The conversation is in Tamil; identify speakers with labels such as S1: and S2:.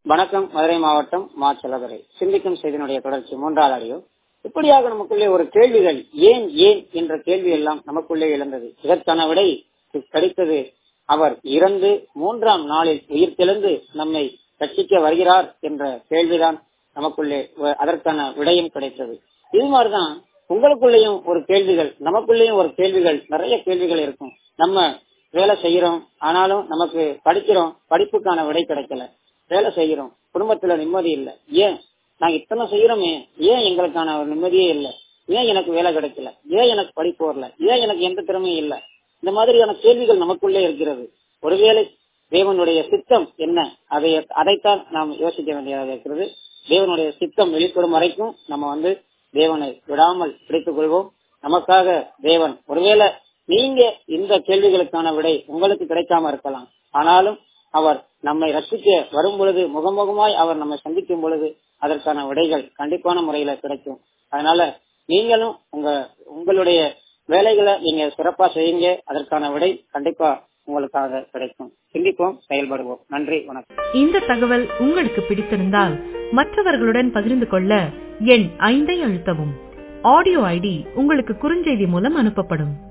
S1: வணக்கம் மதுரை மாவட்டம் மா செல்லதுரை சிந்திக்கும் செய்தியினுடைய தொடர்ச்சி மூன்றாவது ஆடியோ இப்படியாக நமக்குள்ளே ஒரு கேள்விகள் ஏன் ஏன் என்ற கேள்வி எல்லாம் நமக்குள்ளே எழுந்தது இதற்கான விடை கிடைத்தது அவர் இறந்து மூன்றாம் நாளில் உயிர் தெழுந்து நம்மை ரட்சிக்க வருகிறார் என்ற கேள்விதான் நமக்குள்ளே வ- அதற்கான விடையும் கிடைத்தது இது மாதிரிதான் உங்களுக்குள்ளேயும் ஒரு கேள்விகள் நமக்குள்ளேயும் ஒரு கேள்விகள் நிறைய கேள்விகள் இருக்கும் நம்ம வேலை செய்யறோம் ஆனாலும் நமக்கு படிக்கிறோம் படிப்புக்கான விடை கிடைக்கல வேலை செய்யறோம் குடும்பத்துல நிம்மதி இல்ல ஏன் நான் இத்தனை செய்யறோமே ஏன் எங்களுக்கான ஒரு நிம்மதியே இல்ல ஏன் எனக்கு வேலை கிடைக்கல ஏன் எனக்கு படிப்பு வரல ஏன் எனக்கு எந்த திறமையும் இல்ல இந்த மாதிரியான கேள்விகள் நமக்குள்ளே இருக்கிறது ஒருவேளை தேவனுடைய சித்தம் என்ன அதை அதைத்தான் நாம் யோசிக்க வேண்டியதாக இருக்கிறது தேவனுடைய சித்தம் வெளிப்படும் வரைக்கும் நம்ம வந்து தேவனை விடாமல் பிடித்துக் கொள்வோம் நமக்காக தேவன் ஒருவேளை நீங்க இந்த கேள்விகளுக்கான விடை உங்களுக்கு கிடைக்காம இருக்கலாம் ஆனாலும் அவர் நம்மை ரசிக்க வரும் பொழுது முகமுகமாய் அவர் நம்மை சந்திக்கும் பொழுது அதற்கான விடைகள் கண்டிப்பான முறையில கிடைக்கும் அதனால நீங்களும் உங்க உங்களுடைய வேலைகளை நீங்க சிறப்பா செய்யுங்க அதற்கான விடை கண்டிப்பா உங்களுக்காக கிடைக்கும் சிந்திப்போம் செயல்படுவோம் நன்றி வணக்கம்
S2: இந்த தகவல் உங்களுக்கு பிடித்திருந்தால் மற்றவர்களுடன் பகிர்ந்து கொள்ள எண் ஐந்தை அழுத்தவும் ஆடியோ ஐடி உங்களுக்கு குறுஞ்செய்தி மூலம் அனுப்பப்படும்